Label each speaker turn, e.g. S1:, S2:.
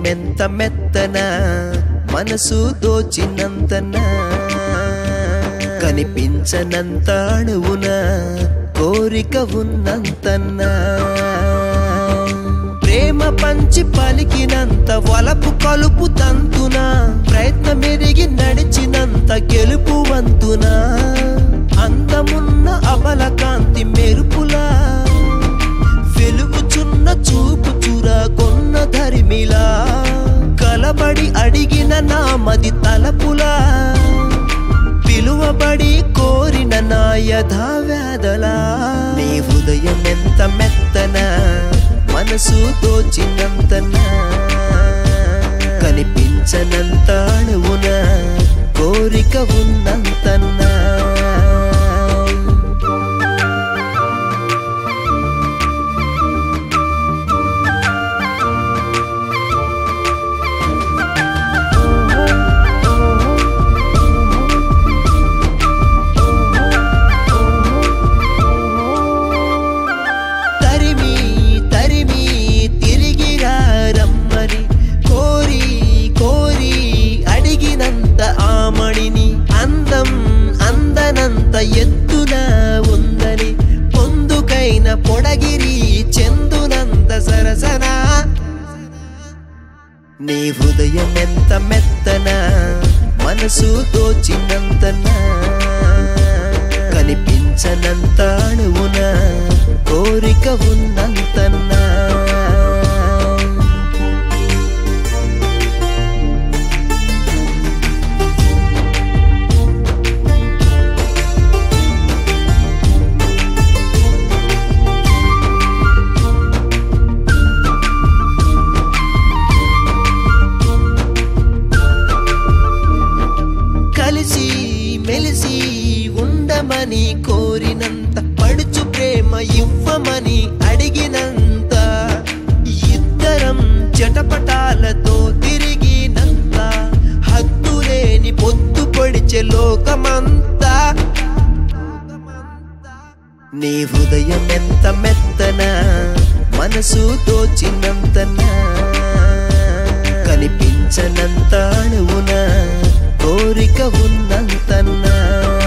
S1: హృదయమెంత మెత్తన మనసు దోచినంతన కనిపించనంత అణువున కోరిక ఉన్నంతన్నా ప్రేమ పంచి పలికినంత వలపు కలుపు తంతున ప్రయత్నమెరిగి నడిచినంత గెలుపు వంతున అందమున్న అబల కాంతి మెరుపులా వెలుగుచున్న చూపు చురా కొన్న ధరిమిలా కలబడి అడిగిన నామది తలపులా పిలువబడి కోరిన నా యథావ్యాధలా నీ హృదయం ఎంత మెత్తన మనసు దోచినంతన కనిపించనంత అణువున కోరిక ఉన్నంతన్నా తరిమి తరిమి తిరిగిరా రమ్మని కోరి కోరి అడిగినంత ఆమణిని అందం అందనంత ఎత్తున ఉందని పొందుకైన పొడగిరి చెందునంత సరసనా నీ హృదయం ఎంత మెత్తన మనసు దోచినంతన కనిపించనంత అణువున కోరిక ఉన్నంతన్నా కలిసి మెలిసి ఉండమని కోరినంత పడుచు ప్రేమ ఇవ్వమని అడిగినంత ఇద్దరం జటపటాలతో తిరిగినంత హద్దులేని పొద్దు పొడిచే లోకమంతా నీ హృదయం ఎంత మెత్తన మనసు దోచినంతన కనిపించనంత అణువున కోరిక ఉన్నంతన్నా